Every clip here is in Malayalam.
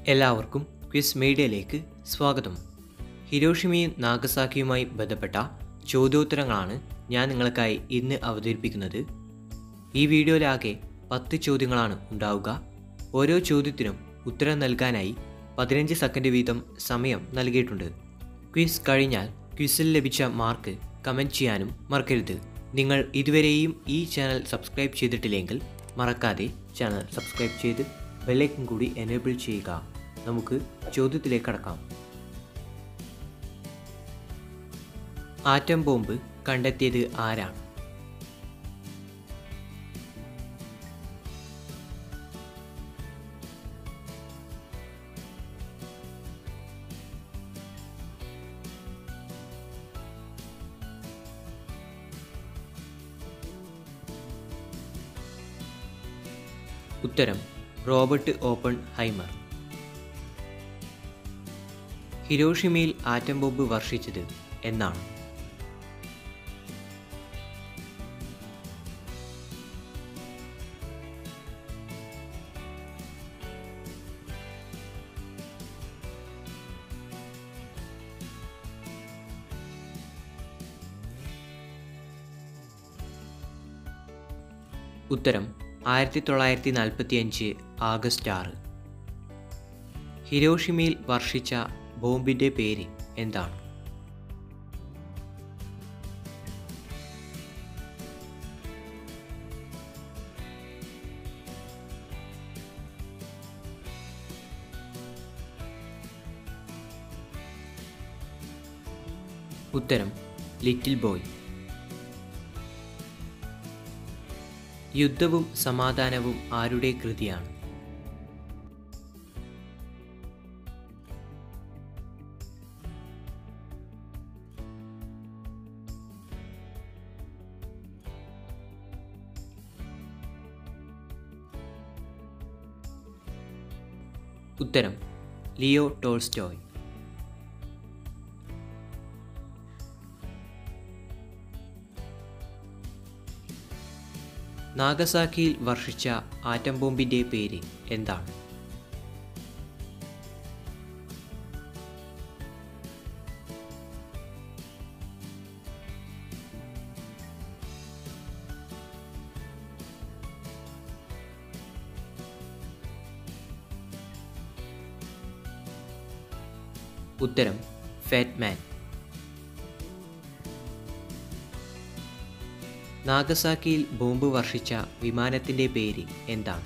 എല്ലാവർക്കും ക്വിസ് മീഡിയയിലേക്ക് സ്വാഗതം ഹിരോഷിമയും നാഗസാക്കിയുമായി ബന്ധപ്പെട്ട ചോദ്യോത്തരങ്ങളാണ് ഞാൻ നിങ്ങൾക്കായി ഇന്ന് അവതരിപ്പിക്കുന്നത് ഈ വീഡിയോയിലാകെ പത്ത് ചോദ്യങ്ങളാണ് ഉണ്ടാവുക ഓരോ ചോദ്യത്തിനും ഉത്തരം നൽകാനായി പതിനഞ്ച് സെക്കൻഡ് വീതം സമയം നൽകിയിട്ടുണ്ട് ക്വിസ് കഴിഞ്ഞാൽ ക്വിസിൽ ലഭിച്ച മാർക്ക് കമൻറ്റ് ചെയ്യാനും മറക്കരുത് നിങ്ങൾ ഇതുവരെയും ഈ ചാനൽ സബ്സ്ക്രൈബ് ചെയ്തിട്ടില്ലെങ്കിൽ മറക്കാതെ ചാനൽ സബ്സ്ക്രൈബ് ചെയ്ത് ബെല്ലൈക്കൻ കൂടി എനേബിൾ ചെയ്യുക നമുക്ക് ചോദ്യത്തിലേക്ക് കടക്കാം ആറ്റം ബോംബ് കണ്ടെത്തിയത് ആരാണ് ഉത്തരം റോബർട്ട് ഓപ്പൺ ഹൈമർ ഹിരോഷിമയിൽ ആറ്റം ബോംബ് വർഷിച്ചത് എന്നാണ് ഉത്തരം ആയിരത്തി തൊള്ളായിരത്തി നാൽപ്പത്തി അഞ്ച് ആഗസ്റ്റ് ആറ് ഹിരോഷിമയിൽ വർഷിച്ച ബോംബിന്റെ പേര് എന്താണ് ഉത്തരം ലിറ്റിൽ ബോയ് യുദ്ധവും സമാധാനവും ആരുടെ കൃതിയാണ് ഉത്തരം ലിയോ ടോൾസ്റ്റോയ് നാഗസാക്കിയിൽ വർഷിച്ച ആറ്റം ബോംബിന്റെ പേര് എന്താണ് ഉത്തരം ഫാറ്റ്മാൻ നാഗസാക്കിയിൽ ബോംബ് വർഷിച്ച വിമാനത്തിന്റെ പേര് എന്താണ്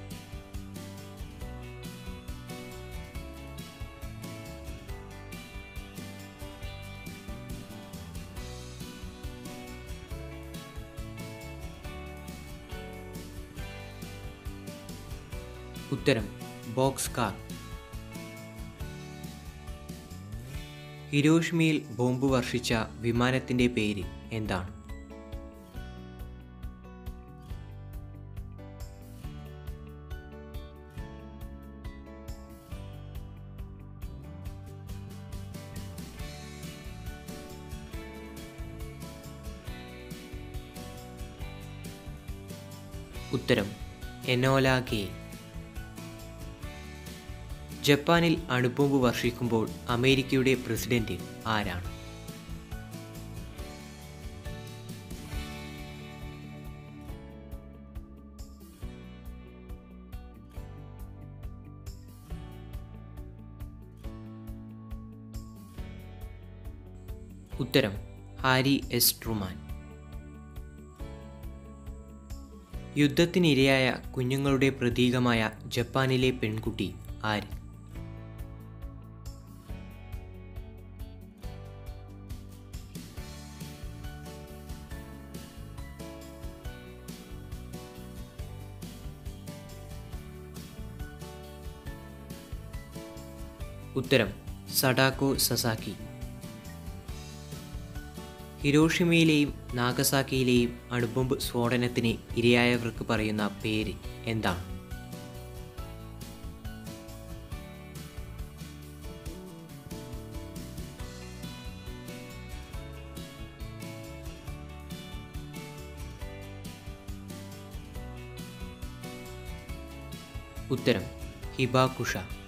ഉത്തരം ബോക്സ് കാർ ഹിരോഷിമയിൽ ബോംബ് വർഷിച്ച വിമാനത്തിന്റെ പേര് എന്താണ് ഉത്തരം എനോല കെ ജപ്പാനിൽ അണുബോംബ് വർഷിക്കുമ്പോൾ അമേരിക്കയുടെ പ്രസിഡന്റ് ആരാണ് ഉത്തരം ഹാരി എസ് ട്രുമാൻ യുദ്ധത്തിനിരയായ കുഞ്ഞുങ്ങളുടെ പ്രതീകമായ ജപ്പാനിലെ പെൺകുട്ടി ആര് ഉത്തരം സഡാക്കോ സസാക്കി ഹിരോഷിമയിലെയും നാഗസാക്കിയിലെയും അണുബോംബ് സ്ഫോടനത്തിന് ഇരയായവർക്ക് പറയുന്ന പേര് എന്താണ് ഉത്തരം ഹിബാകുഷ